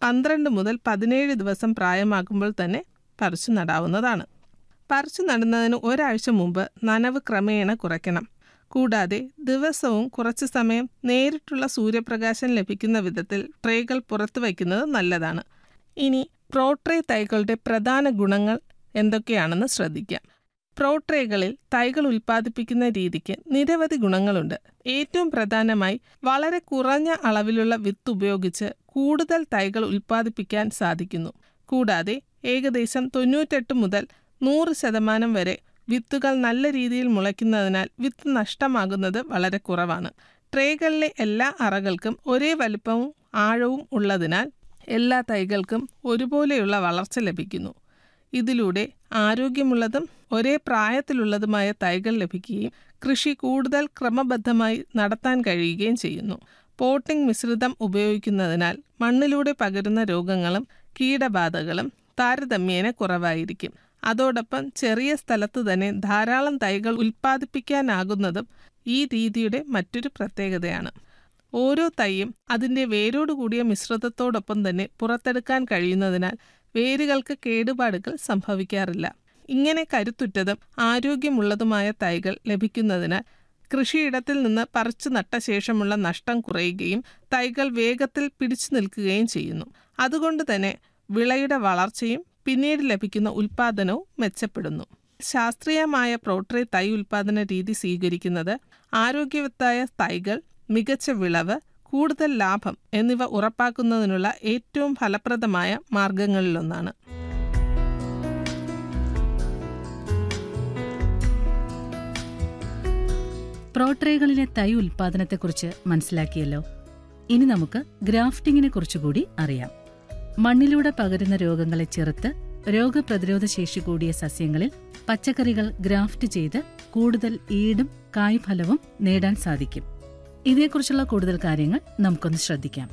പന്ത്രണ്ട് മുതൽ പതിനേഴ് ദിവസം പ്രായമാകുമ്പോൾ തന്നെ പറിച്ചു നടാവുന്നതാണ് പറിച്ചു നടുന്നതിന് ഒരാഴ്ച മുമ്പ് നനവ് ക്രമേണ കുറയ്ക്കണം കൂടാതെ ദിവസവും കുറച്ച് സമയം നേരിട്ടുള്ള സൂര്യപ്രകാശം ലഭിക്കുന്ന വിധത്തിൽ ട്രേകൾ പുറത്തു വയ്ക്കുന്നത് നല്ലതാണ് ഇനി പ്രോട്രേ തൈകളുടെ പ്രധാന ഗുണങ്ങൾ എന്തൊക്കെയാണെന്ന് ശ്രദ്ധിക്കാം പ്രോട്രേകളിൽ തൈകൾ ഉൽപ്പാദിപ്പിക്കുന്ന രീതിക്ക് നിരവധി ഗുണങ്ങളുണ്ട് ഏറ്റവും പ്രധാനമായി വളരെ കുറഞ്ഞ അളവിലുള്ള വിത്ത് ഉപയോഗിച്ച് കൂടുതൽ തൈകൾ ഉൽപ്പാദിപ്പിക്കാൻ സാധിക്കുന്നു കൂടാതെ ഏകദേശം തൊണ്ണൂറ്റെട്ട് മുതൽ നൂറ് ശതമാനം വരെ വിത്തുകൾ നല്ല രീതിയിൽ മുളയ്ക്കുന്നതിനാൽ വിത്ത് നഷ്ടമാകുന്നത് വളരെ കുറവാണ് ട്രേകളിലെ എല്ലാ അറകൾക്കും ഒരേ വലുപ്പവും ആഴവും ഉള്ളതിനാൽ എല്ലാ തൈകൾക്കും ഒരുപോലെയുള്ള വളർച്ച ലഭിക്കുന്നു ഇതിലൂടെ ആരോഗ്യമുള്ളതും ഒരേ പ്രായത്തിലുള്ളതുമായ തൈകൾ ലഭിക്കുകയും കൃഷി കൂടുതൽ ക്രമബദ്ധമായി നടത്താൻ കഴിയുകയും ചെയ്യുന്നു പോട്ടിംഗ് മിശ്രിതം ഉപയോഗിക്കുന്നതിനാൽ മണ്ണിലൂടെ പകരുന്ന രോഗങ്ങളും കീടബാധകളും താരതമ്യേന കുറവായിരിക്കും അതോടൊപ്പം ചെറിയ സ്ഥലത്ത് തന്നെ ധാരാളം തൈകൾ ഉൽപ്പാദിപ്പിക്കാനാകുന്നതും ഈ രീതിയുടെ മറ്റൊരു പ്രത്യേകതയാണ് ഓരോ തൈയും അതിൻ്റെ വേരോടുകൂടിയ മിശ്രിതത്തോടൊപ്പം തന്നെ പുറത്തെടുക്കാൻ കഴിയുന്നതിനാൽ വേരുകൾക്ക് കേടുപാടുകൾ സംഭവിക്കാറില്ല ഇങ്ങനെ കരുത്തുറ്റതും ആരോഗ്യമുള്ളതുമായ തൈകൾ ലഭിക്കുന്നതിനാൽ കൃഷിയിടത്തിൽ നിന്ന് പറിച്ചു നട്ട ശേഷമുള്ള നഷ്ടം കുറയുകയും തൈകൾ വേഗത്തിൽ പിടിച്ചു നിൽക്കുകയും ചെയ്യുന്നു അതുകൊണ്ട് തന്നെ വിളയുടെ വളർച്ചയും പിന്നീട് ലഭിക്കുന്ന ഉൽപാദനവും മെച്ചപ്പെടുന്നു ശാസ്ത്രീയമായ പ്രോട്രേ തൈ ഉൽപാദന രീതി സ്വീകരിക്കുന്നത് ആരോഗ്യവത്തായ തൈകൾ മികച്ച വിളവ് കൂടുതൽ ലാഭം എന്നിവ ഉറപ്പാക്കുന്നതിനുള്ള ഏറ്റവും ഫലപ്രദമായ മാർഗങ്ങളിലൊന്നാണ് പ്രോട്രേകളിലെ തൈ ഉൽപാദനത്തെക്കുറിച്ച് മനസ്സിലാക്കിയല്ലോ ഇനി നമുക്ക് ഗ്രാഫ്റ്റിങ്ങിനെ കുറിച്ചുകൂടി അറിയാം മണ്ണിലൂടെ പകരുന്ന രോഗങ്ങളെ ചെറുത്ത് രോഗപ്രതിരോധ ശേഷി കൂടിയ സസ്യങ്ങളിൽ പച്ചക്കറികൾ ഗ്രാഫ്റ്റ് ചെയ്ത് കൂടുതൽ ഈടും കായ്ഫലവും നേടാൻ സാധിക്കും ഇതേക്കുറിച്ചുള്ള കൂടുതൽ കാര്യങ്ങൾ നമുക്കൊന്ന് ശ്രദ്ധിക്കാം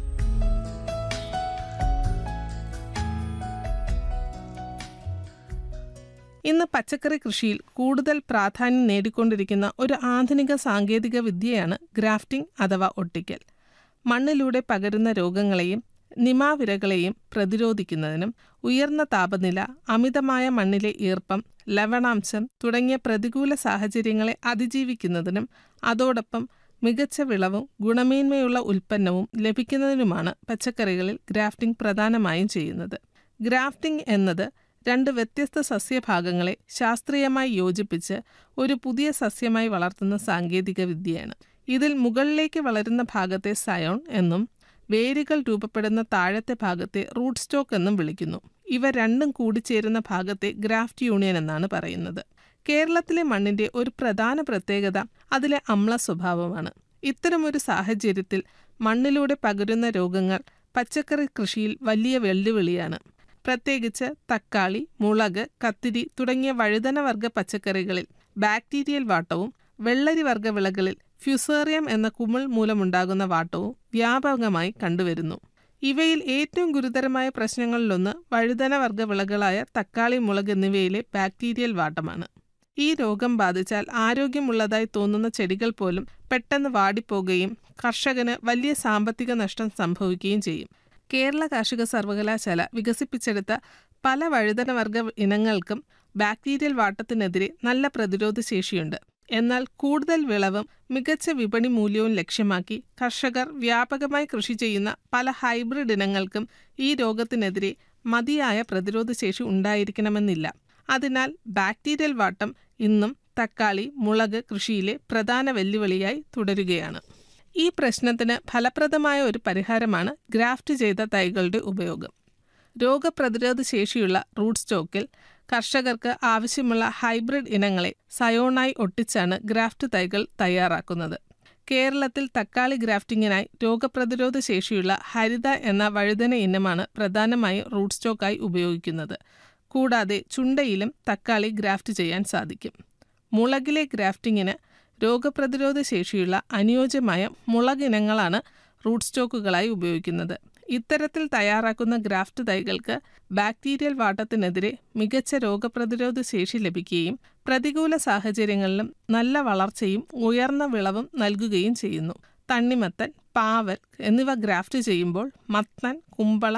ഇന്ന് പച്ചക്കറി കൃഷിയിൽ കൂടുതൽ പ്രാധാന്യം നേടിക്കൊണ്ടിരിക്കുന്ന ഒരു ആധുനിക സാങ്കേതിക വിദ്യയാണ് ഗ്രാഫ്റ്റിംഗ് അഥവാ ഒട്ടിക്കൽ മണ്ണിലൂടെ പകരുന്ന രോഗങ്ങളെയും നിമാവിരകളെയും പ്രതിരോധിക്കുന്നതിനും ഉയർന്ന താപനില അമിതമായ മണ്ണിലെ ഈർപ്പം ലവണാംശം തുടങ്ങിയ പ്രതികൂല സാഹചര്യങ്ങളെ അതിജീവിക്കുന്നതിനും അതോടൊപ്പം മികച്ച വിളവും ഗുണമേന്മയുള്ള ഉൽപ്പന്നവും ലഭിക്കുന്നതിനുമാണ് പച്ചക്കറികളിൽ ഗ്രാഫ്റ്റിംഗ് പ്രധാനമായും ചെയ്യുന്നത് ഗ്രാഫ്റ്റിംഗ് എന്നത് രണ്ട് വ്യത്യസ്ത സസ്യഭാഗങ്ങളെ ശാസ്ത്രീയമായി യോജിപ്പിച്ച് ഒരു പുതിയ സസ്യമായി വളർത്തുന്ന സാങ്കേതിക വിദ്യയാണ് ഇതിൽ മുകളിലേക്ക് വളരുന്ന ഭാഗത്തെ സയോൺ എന്നും വേരുകൾ രൂപപ്പെടുന്ന താഴത്തെ ഭാഗത്തെ റൂട്ട് സ്റ്റോക്ക് എന്നും വിളിക്കുന്നു ഇവ രണ്ടും കൂടിച്ചേരുന്ന ഭാഗത്തെ ഗ്രാഫ്റ്റ് യൂണിയൻ എന്നാണ് പറയുന്നത് കേരളത്തിലെ മണ്ണിന്റെ ഒരു പ്രധാന പ്രത്യേകത അതിലെ അമ്ല സ്വഭാവമാണ് ഇത്തരമൊരു സാഹചര്യത്തിൽ മണ്ണിലൂടെ പകരുന്ന രോഗങ്ങൾ പച്ചക്കറി കൃഷിയിൽ വലിയ വെല്ലുവിളിയാണ് പ്രത്യേകിച്ച് തക്കാളി മുളക് കത്തിരി തുടങ്ങിയ വഴുതന വർഗ പച്ചക്കറികളിൽ ബാക്ടീരിയൽ വാട്ടവും വെള്ളരി വർഗ വിളകളിൽ ഫ്യുസേറിയം എന്ന കുമിൾ മൂലമുണ്ടാകുന്ന വാട്ടവും വ്യാപകമായി കണ്ടുവരുന്നു ഇവയിൽ ഏറ്റവും ഗുരുതരമായ പ്രശ്നങ്ങളിലൊന്ന് വഴുതന വർഗ വിളകളായ തക്കാളി മുളക് എന്നിവയിലെ ബാക്ടീരിയൽ വാട്ടമാണ് ഈ രോഗം ബാധിച്ചാൽ ആരോഗ്യമുള്ളതായി തോന്നുന്ന ചെടികൾ പോലും പെട്ടെന്ന് വാടിപ്പോകുകയും കർഷകന് വലിയ സാമ്പത്തിക നഷ്ടം സംഭവിക്കുകയും ചെയ്യും കേരള കാർഷിക സർവകലാശാല വികസിപ്പിച്ചെടുത്ത പല വഴുതനവർഗ ഇനങ്ങൾക്കും ബാക്ടീരിയൽ വാട്ടത്തിനെതിരെ നല്ല പ്രതിരോധ ശേഷിയുണ്ട് എന്നാൽ കൂടുതൽ വിളവും മികച്ച വിപണി മൂല്യവും ലക്ഷ്യമാക്കി കർഷകർ വ്യാപകമായി കൃഷി ചെയ്യുന്ന പല ഹൈബ്രിഡ് ഇനങ്ങൾക്കും ഈ രോഗത്തിനെതിരെ മതിയായ പ്രതിരോധ ശേഷി ഉണ്ടായിരിക്കണമെന്നില്ല അതിനാൽ ബാക്ടീരിയൽ വാട്ടം ഇന്നും തക്കാളി മുളക് കൃഷിയിലെ പ്രധാന വെല്ലുവിളിയായി തുടരുകയാണ് ഈ പ്രശ്നത്തിന് ഫലപ്രദമായ ഒരു പരിഹാരമാണ് ഗ്രാഫ്റ്റ് ചെയ്ത തൈകളുടെ ഉപയോഗം രോഗപ്രതിരോധ ശേഷിയുള്ള റൂട്ട് സ്റ്റോക്കിൽ കർഷകർക്ക് ആവശ്യമുള്ള ഹൈബ്രിഡ് ഇനങ്ങളെ സയോണായി ഒട്ടിച്ചാണ് ഗ്രാഫ്റ്റ് തൈകൾ തയ്യാറാക്കുന്നത് കേരളത്തിൽ തക്കാളി ഗ്രാഫ്റ്റിങ്ങിനായി രോഗപ്രതിരോധ ശേഷിയുള്ള ഹരിത എന്ന വഴുതന ഇനമാണ് പ്രധാനമായും റൂട്ട് സ്റ്റോക്കായി ഉപയോഗിക്കുന്നത് കൂടാതെ ചുണ്ടയിലും തക്കാളി ഗ്രാഫ്റ്റ് ചെയ്യാൻ സാധിക്കും മുളകിലെ ഗ്രാഫ്റ്റിങ്ങിന് രോഗപ്രതിരോധ ശേഷിയുള്ള അനുയോജ്യമായ മുളകിനങ്ങളാണ് റൂട്ട് സ്റ്റോക്കുകളായി ഉപയോഗിക്കുന്നത് ഇത്തരത്തിൽ തയ്യാറാക്കുന്ന ഗ്രാഫ്റ്റ് തൈകൾക്ക് ബാക്ടീരിയൽ വാട്ടത്തിനെതിരെ മികച്ച രോഗപ്രതിരോധ ശേഷി ലഭിക്കുകയും പ്രതികൂല സാഹചര്യങ്ങളിലും നല്ല വളർച്ചയും ഉയർന്ന വിളവും നൽകുകയും ചെയ്യുന്നു തണ്ണിമത്തൻ പാവൽ എന്നിവ ഗ്രാഫ്റ്റ് ചെയ്യുമ്പോൾ മത്തൻ കുമ്പളം